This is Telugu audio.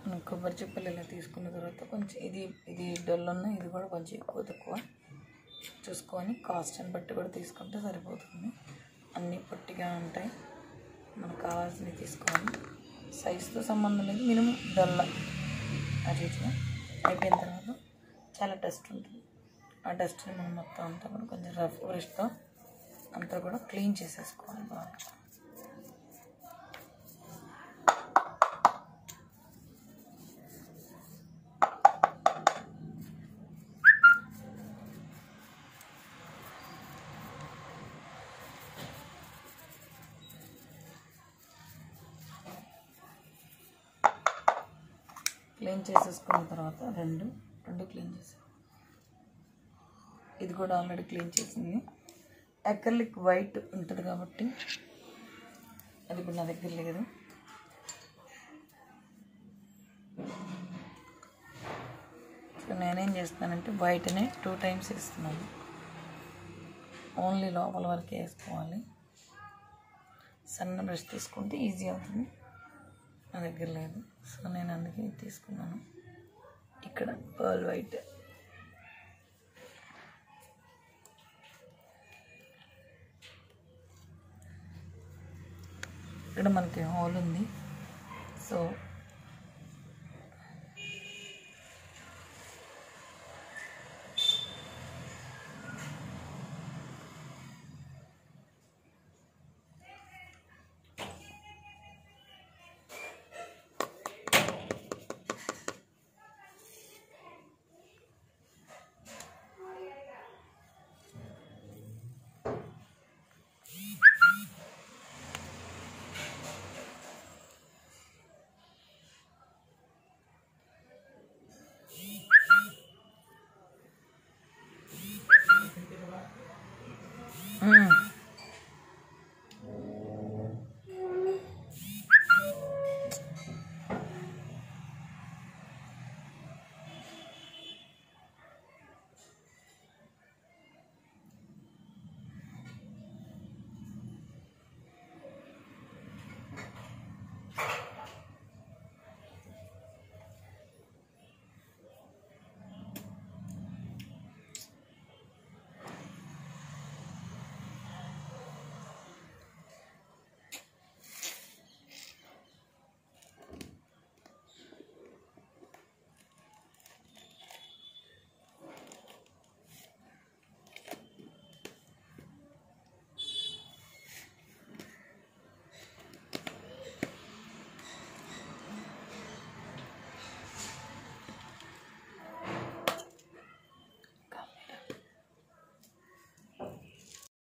మనం కొబ్బరి చిప్పలు ఇలా తీసుకున్న తర్వాత కొంచెం ఇది ఇది డొల్ ఉన్న ఇది కూడా కొంచెం ఎక్కువ తక్కువ చూసుకొని కాస్ట్ని బట్టి కూడా తీసుకుంటే సరిపోతుంది అన్నీ పొట్టిగా ఉంటాయి మనకు కావాల్సినవి తీసుకోవాలి సైజుతో సంబంధం లేదు మినిమం డొల్ల అటు ఇట్లా అయిపోయిన తర్వాత చాలా డస్ట్ ఉంటుంది ఆ డస్ట్ని మనం మొత్తం అంతా కూడా కొంచెం రఫ్ బ్రష్తో అంతా కూడా క్లీన్ చేసేసుకోవాలి బాగా క్లీన్ చేసేసుకున్న తర్వాత రెండు రెండు క్లీన్ చేసాం ఇది కూడా ఆల్రెడీ క్లీన్ చేసింది అక్రలిక్ వైట్ ఉంటుంది కాబట్టి అది ఇప్పుడు నా దగ్గర లేదు సో నేనేం చేస్తానంటే వైట్నే టూ టైమ్స్ వేస్తున్నాను ఓన్లీ లోపల వరకే వేసుకోవాలి సన్న బ్రష్ తీసుకుంటే ఈజీ అవుతుంది నా దగ్గర లేదు సో నేను అందుకే ఇది తీసుకున్నాను ఇక్కడ పర్ల్ వైట్ ఇక్కడ మనకి హోల్ ఉంది సో